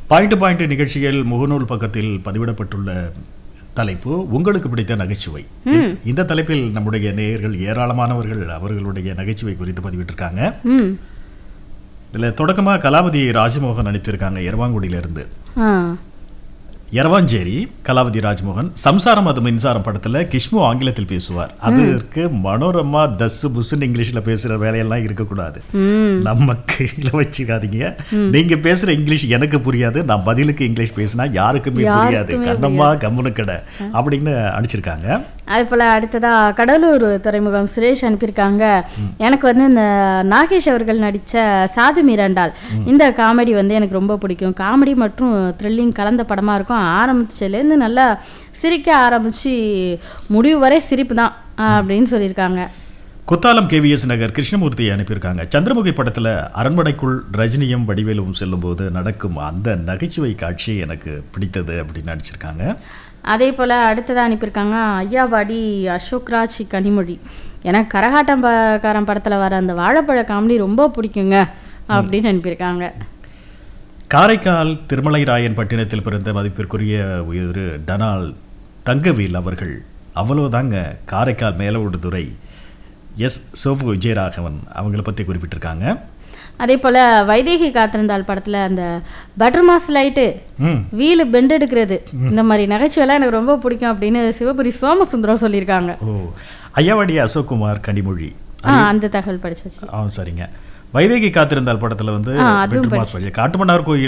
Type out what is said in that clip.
point point நிகழ்ச்சியில் முகநூல் பக்கத்தில் பதிவிடப்பட்டுள்ள தலைப்பு உங்களுக்கு பிடித்த நகைச்சுவை இந்த தலைப்பில் நம்முடைய நேயர்கள் ஏராளமானவர்கள் அவர்களுடைய நகைச்சுவை குறித்து பதிவிட்டிருக்காங்க ம் இதுல தொடக்கமா கலாவதி ராஜமோகன் அனுப்பியிருக்காங்க எரவாங்குடியிலிருந்து ஆ எரவாஞ்சேரி கலாவதி ராஜ்மோகன் சம்சாரம் அது மின்சாரம் படத்துல கிஷ்மு ஆங்கிலத்தில் பேசுவார் அதற்கு மனோரமா தஸ் புஸ்ன்னு இங்கிலீஷ்ல பேசுற வேலையெல்லாம் இருக்கக்கூடாது ம் நம்ம கீழே வச்சுக்காதீங்க நீங்க பேசுற இங்கிலீஷ் எனக்கு புரியாது நான் பதிலுக்கு இங்கிலீஷ் பேசினா யாருக்குமே புரியாது கண்ணம்மா கம்முனு கடை அப்படின்னு அடிச்சிருக்காங்க அது போல் அடுத்ததா கடலூர் துறைமுகம் சுரேஷ் அனுப்பியிருக்காங்க எனக்கு வந்து இந்த நாகேஷ் அவர்கள் நடித்த சாது மிரண்டால் இந்த காமெடி வந்து எனக்கு ரொம்ப பிடிக்கும் காமெடி மற்றும் த்ரில்லிங் கலந்த படமாக இருக்கும் ஆரம்பிச்சதுலேருந்து நல்லா சிரிக்க ஆரம்பித்து முடிவு வரை சிரிப்பு தான் அப்படின்னு சொல்லியிருக்காங்க குத்தாலம் கேவிஎஸ் நகர் கிருஷ்ணமூர்த்தியை அனுப்பியிருக்காங்க சந்திரமுகி படத்துல அரண்மனைக்குள் ரஜினியும் வடிவேலும் செல்லும்போது நடக்கும் அந்த நகைச்சுவை காட்சி எனக்கு பிடித்தது அப்படின்னு நடிச்சிருக்காங்க அதே போல் அடுத்ததாக அனுப்பியிருக்காங்க ஐயாவாடி அசோக்ராஜ் கனிமொழி எனக்கு கரகாட்டம் காரன் படத்தில் வர அந்த வாழைப்பழ காமெடி ரொம்ப பிடிக்குங்க அப்படின்னு அனுப்பியிருக்காங்க காரைக்கால் திருமலை ராயன் பட்டினத்தில் பிறந்த மதிப்பிற்குரிய உயிர் டனால் தங்கவேல் அவர்கள் அவ்வளவுதாங்க காரைக்கால் மேலோடுதுறை எஸ் சோபு விஜயராகவன் அவங்கள பற்றி குறிப்பிட்டிருக்காங்க அதே போல் வைதேகி காத்திருந்தாள் படத்தில் அந்த பட்டர் மாஸ் லைட்டு ம் வீலு பெண்ட் எடுக்கிறது இந்த மாதிரி நகைச்சுவைலாம் எனக்கு ரொம்ப பிடிக்கும் அப்படின்னு சிவபுரி சோமசுந்தரம் சொல்லியிருக்காங்க ஓ ஐயாவாடி அசோக்குமார் கனிமொழி ஆ அந்த தகவல் படிச்சாச்சு ஆ சரிங்க வைதேகி காத்திருந்தால் படத்துல வந்து ஆ, அதுவும் பெட்ரூம் மாஸ் வழி காட்டுமன்னார் கோயில்